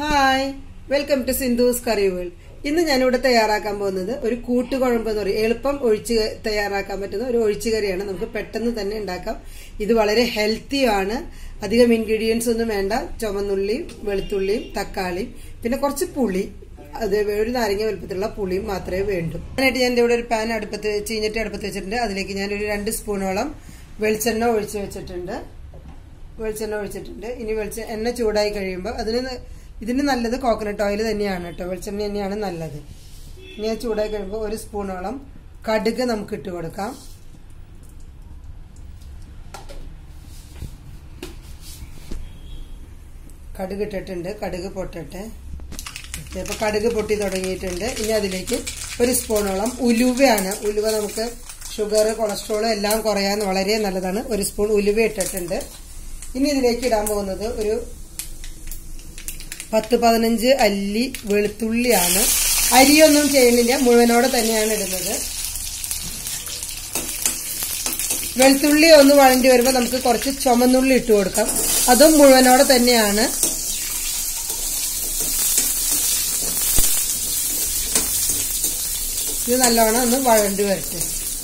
hi welcome to Sindhu's curry world ഇന്ന് ഞാനിവിടെ തയ്യാറാക്കാൻ പോകുന്നത് ഒരു കൂട്ടുകുഴമ്പ് എന്ന് പറയും എളുപ്പം ഒഴിച്ച് തയ്യാറാക്കാൻ പറ്റുന്ന ഒരു ഒഴിച്ചുകറിയാണ് നമുക്ക് പെട്ടെന്ന് തന്നെ ഉണ്ടാക്കാം ഇത് വളരെ ഹെൽത്തിയാണ് അധികം ഇൻഗ്രീഡിയൻസ് ഒന്നും വേണ്ട ചുമന്നുള്ളിയും വെളുത്തുള്ളിയും തക്കാളിയും പിന്നെ കുറച്ച് പുളി അത് ഒരു നാരങ്ങ വലുപ്പത്തിലുള്ള പുളിയും മാത്രമേ വേണ്ടൂ അതിനായിട്ട് ഞാൻ ഇവിടെ ഒരു പാൻ അടുപ്പത്ത് ചീഞ്ഞിട്ട് അടുപ്പത്ത് വെച്ചിട്ടുണ്ട് അതിലേക്ക് ഞാൻ ഒരു രണ്ട് സ്പൂണോളം വെളിച്ചെണ്ണ ഒഴിച്ച് വെച്ചിട്ടുണ്ട് വെളിച്ചെണ്ണ ഒഴിച്ചിട്ടുണ്ട് ഇനി വെളിച്ച എണ്ണ ചൂടായി കഴിയുമ്പോൾ അതിന് ഇതിന് നല്ലത് കോക്കനട്ട് ഓയിൽ തന്നെയാണ് കേട്ടോ വെളിച്ചെണ്ണ തന്നെയാണ് നല്ലത് ഇനി അത് ചൂടായി കഴിയുമ്പോൾ ഒരു സ്പൂണോളം കടുക് നമുക്ക് ഇട്ട് കൊടുക്കാം കടുക് ഇട്ടിട്ടുണ്ട് കടുക് പൊട്ടട്ടെ ഇപ്പൊ കടുക് പൊട്ടി തുടങ്ങിയിട്ടുണ്ട് ഇനി അതിലേക്ക് ഒരു സ്പൂണോളം ഉലുവയാണ് ഉലുവ നമുക്ക് ഷുഗർ കൊളസ്ട്രോൾ എല്ലാം കുറയാൻ വളരെ നല്ലതാണ് ഒരു സ്പൂൺ ഉലുവ ഇട്ടിട്ടുണ്ട് ഇനി ഇതിലേക്ക് ഇടാൻ പോകുന്നത് ഒരു പത്ത് പതിനഞ്ച് അല്ലി വെളുത്തുള്ളിയാണ് അരിയൊന്നും ചെയ്യുന്നില്ല മുഴുവനോടെ തന്നെയാണ് ഇടുന്നത് വെളുത്തുള്ളി ഒന്ന് വഴണ്ടി വരുമ്പോൾ നമുക്ക് കുറച്ച് ചുമന്നുള്ളി ഇട്ട് കൊടുക്കാം അതും മുഴുവനോടെ തന്നെയാണ് ഇത് നല്ലോണം ഒന്ന് വഴണ്ടി വരട്ടെ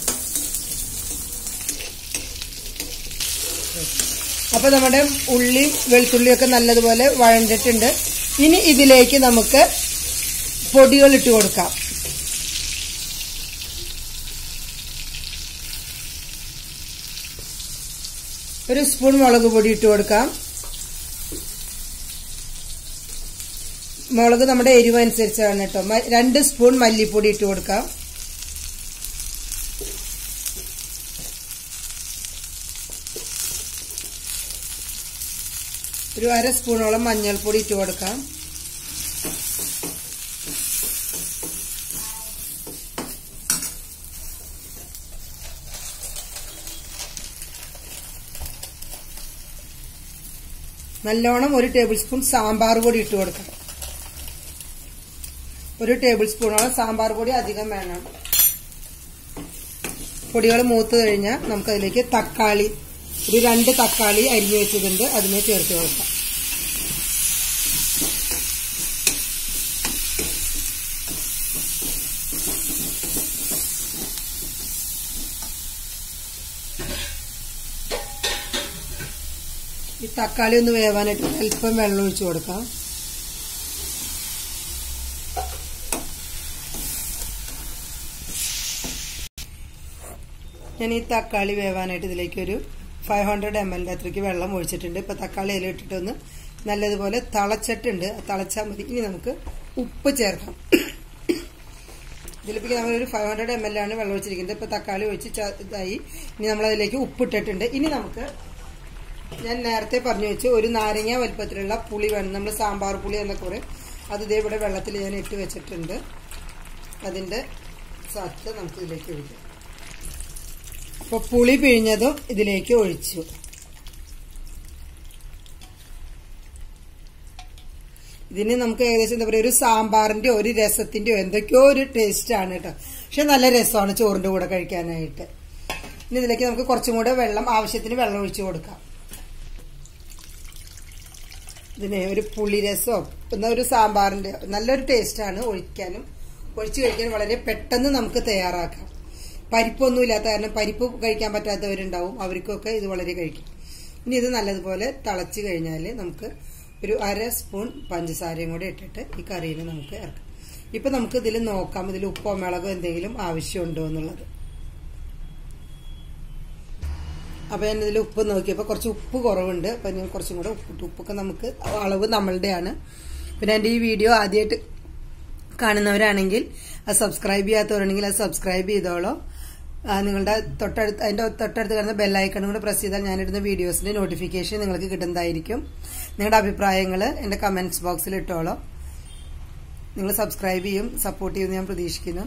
അപ്പൊ നമ്മുടെ ഉള്ളിയും വെളുത്തുള്ളിയൊക്കെ നല്ലതുപോലെ വഴണ്ടിട്ടുണ്ട് ഇനി ഇതിലേക്ക് നമുക്ക് പൊടികൾ ഇട്ട് കൊടുക്കാം ഒരു സ്പൂൺ മുളക് പൊടി ഇട്ട് കൊടുക്കാം മുളക് നമ്മുടെ എരിവ് അനുസരിച്ചാണ് കേട്ടോ രണ്ട് സ്പൂൺ മല്ലിപ്പൊടി ഇട്ട് കൊടുക്കാം ഒരു അര സ്പൂണോളം മഞ്ഞൾപ്പൊടി ഇട്ട് കൊടുക്കാം നല്ലോണം ഒരു ടേബിൾ സ്പൂൺ സാമ്പാർ പൊടി ഇട്ട് കൊടുക്കണം ഒരു ടേബിൾ സ്പൂണോളം സാമ്പാർ പൊടി അധികം വേണം പൊടികൾ മൂത്ത് കഴിഞ്ഞാൽ നമുക്കതിലേക്ക് തക്കാളി ഒരു രണ്ട് തക്കാളി അരിഞ്ഞു വെച്ചതുണ്ട് അതിനെ ചേർത്ത് കൊടുക്കാം ഈ തക്കാളി ഒന്ന് വേവാനായിട്ട് അല്പം വെള്ളം ഒഴിച്ചു കൊടുക്കാം ഞാൻ ഈ തക്കാളി വേവാനായിട്ട് ഇതിലേക്ക് ഒരു ഫൈവ് ഹൺഡ്രഡ് എം എല്ലിന്റെ അത്രയ്ക്ക് വെള്ളം ഒഴിച്ചിട്ടുണ്ട് ഇപ്പൊ തക്കാളി ഇല ഇട്ടിട്ടൊന്ന് നല്ലതുപോലെ തിളച്ചിട്ടുണ്ട് തിളച്ചാൽ മതി ഇനി നമുക്ക് ഉപ്പ് ചേർക്കാം ഇതിലിപ്പോ നമ്മളൊരു ഫൈവ് ഹൺഡ്രഡ് എം എൽ ആണ് വെള്ളം ഒഴിച്ചിരിക്കുന്നത് ഇപ്പൊ തക്കാളി ഒഴിച്ച് ഇതായി ഇനി നമ്മൾ അതിലേക്ക് ഉപ്പിട്ടിട്ടുണ്ട് ഇനി നമുക്ക് ഞാൻ നേരത്തെ പറഞ്ഞു വെച്ചു ഒരു നാരങ്ങ വലുപ്പത്തിലുള്ള പുളി വേണം നമ്മൾ സാമ്പാർ പുളി എന്നൊക്കെ പറയും അത് ഇതേ ഇവിടെ വെള്ളത്തിൽ ഞാൻ ഇട്ട് വെച്ചിട്ടുണ്ട് അതിന്റെ സത്ത് നമുക്ക് ഇതിലേക്ക് ഒഴിക്കാം അപ്പൊ പുളി പിഴിഞ്ഞതും ഇതിലേക്ക് ഒഴിച്ചു ഇതിന് നമുക്ക് ഏകദേശം എന്താ പറയുക ഒരു സാമ്പാറിന്റെയോ ഒരു രസത്തിന്റെയോ എന്തൊക്കെയോ ഒരു ടേസ്റ്റ് ആണ് കേട്ടോ പക്ഷെ നല്ല രസമാണ് ചോറിന്റെ കൂടെ കഴിക്കാനായിട്ട് ഇനി ഇതിലേക്ക് നമുക്ക് കുറച്ചും കൂടെ വെള്ളം ആവശ്യത്തിന് വെള്ളം ഒഴിച്ചു കൊടുക്കാം ഇതിന് ഒരു പുളി രസമോ എന്നാ ഒരു സാമ്പാറിന്റെ നല്ലൊരു ടേസ്റ്റാണ് ഒഴിക്കാനും ഒഴിച്ചു കഴിക്കാൻ വളരെ പെട്ടെന്ന് നമുക്ക് തയ്യാറാക്കാം പരിപ്പൊന്നും ഇല്ലാത്ത കാരണം പരിപ്പ് കഴിക്കാൻ പറ്റാത്തവരുണ്ടാവും അവർക്കൊക്കെ ഇത് വളരെ കഴിക്കും ഇനി ഇത് നല്ലതുപോലെ തിളച്ച് കഴിഞ്ഞാൽ നമുക്ക് ഒരു അര സ്പൂൺ പഞ്ചസാരയും കൂടെ ഇട്ടിട്ട് ഈ കറിയിൽ നമുക്ക് ഇറക്കാം ഇപ്പൊ നമുക്ക് ഇതിൽ നോക്കാം ഇതിൽ ഉപ്പോ മുളകോ എന്തെങ്കിലും ആവശ്യമുണ്ടോ എന്നുള്ളത് അപ്പൊ ഞാൻ ഇതിൽ ഉപ്പ് നോക്കിയപ്പോൾ കുറച്ച് ഉപ്പ് കുറവുണ്ട് അപ്പൊ ഞാൻ കുറച്ചും കൂടെ ഉപ്പിട്ട് ഉപ്പൊക്കെ നമുക്ക് അളവ് നമ്മളുടെയാണ് പിന്നെ എന്റെ ഈ വീഡിയോ ആദ്യമായിട്ട് കാണുന്നവരാണെങ്കിൽ അത് സബ്സ്ക്രൈബ് ചെയ്യാത്തവരാണെങ്കിൽ അത് സബ്സ്ക്രൈബ് ചെയ്തോളൂ നിങ്ങളുടെ തൊട്ടടുത്ത് അതിന്റെ തൊട്ടടുത്ത് കാണുന്ന ബെല്ലൈക്കണും കൂടെ പ്രസ് ചെയ്താൽ ഞാനിടുന്ന വീഡിയോസിന്റെ നോട്ടിഫിക്കേഷൻ നിങ്ങൾക്ക് കിട്ടുന്നതായിരിക്കും നിങ്ങളുടെ അഭിപ്രായങ്ങൾ എന്റെ കമന്റ്സ് ബോക്സിൽ ഇട്ടോളൂ നിങ്ങൾ സബ്സ്ക്രൈബ് ചെയ്യും സപ്പോർട്ട് ചെയ്യുമെന്ന് ഞാൻ പ്രതീക്ഷിക്കുന്നു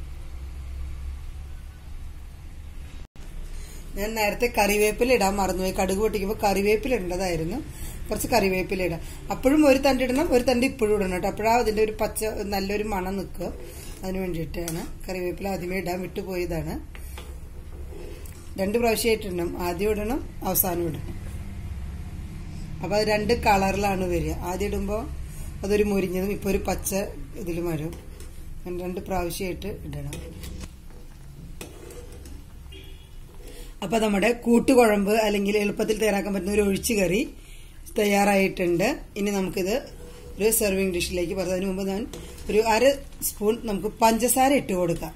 ഞാൻ നേരത്തെ കറിവേപ്പില ഇടാൻ മറന്നുപോയി കടുക് പൊട്ടിക്കുമ്പോൾ കറിവേപ്പില ഇടേണ്ടതായിരുന്നു കുറച്ച് കറിവേപ്പില ഇടാം അപ്പോഴും ഒരു തണ്ട് ഇടണം ഒരു തണ്ട് ഇപ്പോഴും ഇടണം കേട്ടോ അപ്പോഴാ അതിന്റെ ഒരു പച്ച നല്ലൊരു മണം നിൽക്കുക അതിന് വേണ്ടിയിട്ടാണ് കറിവേപ്പില ആദ്യമേ ഇടാൻ വിട്ടുപോയതാണ് രണ്ട് പ്രാവശ്യമായിട്ട് ഇടണം ആദ്യം ഇടണം അവസാനം ഇടണം അപ്പൊ അത് രണ്ട് കളറിലാണ് വരിക ആദ്യം ഇടുമ്പോൾ അതൊരു മുരിഞ്ഞതും ഇപ്പോൾ ഒരു പച്ച ഇതിലും വരും അങ്ങനെ രണ്ട് പ്രാവശ്യമായിട്ട് ഇടണം അപ്പൊ നമ്മുടെ കൂട്ടുകുഴമ്പ് അല്ലെങ്കിൽ എളുപ്പത്തിൽ തയ്യാറാക്കാൻ പറ്റുന്ന ഒരു ഒഴിച്ചു കറി തയ്യാറായിട്ടുണ്ട് ഇനി നമുക്കിത് ഒരു സെർവിങ് ഡിഷിലേക്ക് പറഞ്ഞതിന് മുമ്പ് ഞാൻ ഒരു അര സ്പൂൺ നമുക്ക് പഞ്ചസാര ഇട്ട് കൊടുക്കാം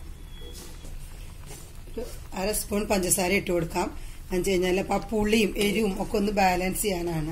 ഒരു അര സ്പൂൺ പഞ്ചസാര ഇട്ട് കൊടുക്കാം എന്ന് വെച്ച് കഴിഞ്ഞാൽ അപ്പം ആ പുളിയും എരിവും ഒക്കെ ഒന്ന് ബാലൻസ് ചെയ്യാനാണ്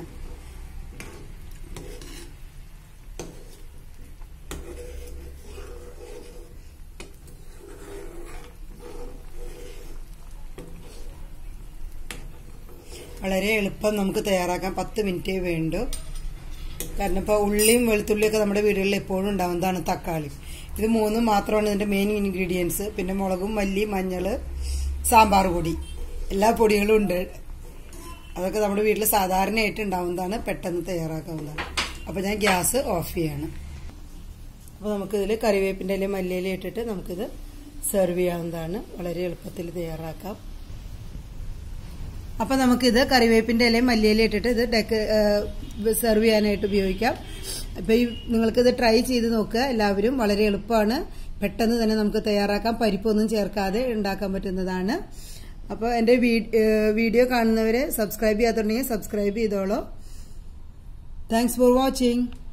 വളരെ എളുപ്പം നമുക്ക് തയ്യാറാക്കാൻ പത്ത് മിനിറ്റേ വേണ്ടു കാരണം ഇപ്പോൾ ഉള്ളിയും വെളുത്തുള്ളിയൊക്കെ നമ്മുടെ വീടുകളിൽ എപ്പോഴും ഉണ്ടാവുന്നതാണ് തക്കാളി ഇത് മൂന്നും മാത്രമാണ് ഇതിന്റെ മെയിൻ ഇൻഗ്രീഡിയൻസ് പിന്നെ മുളകും മല്ലി മഞ്ഞൾ സാമ്പാർ പൊടി എല്ലാ പൊടികളും ഉണ്ട് അതൊക്കെ നമ്മുടെ വീട്ടിൽ സാധാരണയായിട്ട് ഉണ്ടാവുന്നതാണ് പെട്ടെന്ന് തയ്യാറാക്കാവുന്നതാണ് അപ്പോൾ ഞാൻ ഗ്യാസ് ഓഫ് ചെയ്യാണ് അപ്പോൾ നമുക്കിതിൽ കറിവേപ്പിൻ്റെ ഇല മല്ലിയില ഇട്ടിട്ട് നമുക്കിത് സെർവ് ചെയ്യാവുന്നതാണ് വളരെ എളുപ്പത്തിൽ തയ്യാറാക്കാം അപ്പൊ നമുക്കിത് കറിവേപ്പിന്റെ ഇലയും മല്ലിയില ഇട്ടിട്ട് ഇത് ഡെക്ക് സെർവ് ചെയ്യാനായിട്ട് ഉപയോഗിക്കാം അപ്പൊ ഈ നിങ്ങൾക്കിത് ട്രൈ ചെയ്ത് നോക്കുക എല്ലാവരും വളരെ എളുപ്പമാണ് പെട്ടെന്ന് തന്നെ നമുക്ക് തയ്യാറാക്കാം പരിപ്പൊന്നും ചേർക്കാതെ ഉണ്ടാക്കാൻ പറ്റുന്നതാണ് അപ്പോൾ എൻ്റെ വീഡിയോ കാണുന്നവരെ സബ്സ്ക്രൈബ് ചെയ്യാത്തുണ്ടെങ്കിൽ സബ്സ്ക്രൈബ് ചെയ്തോളൂ താങ്ക്സ് ഫോർ വാച്ചിങ്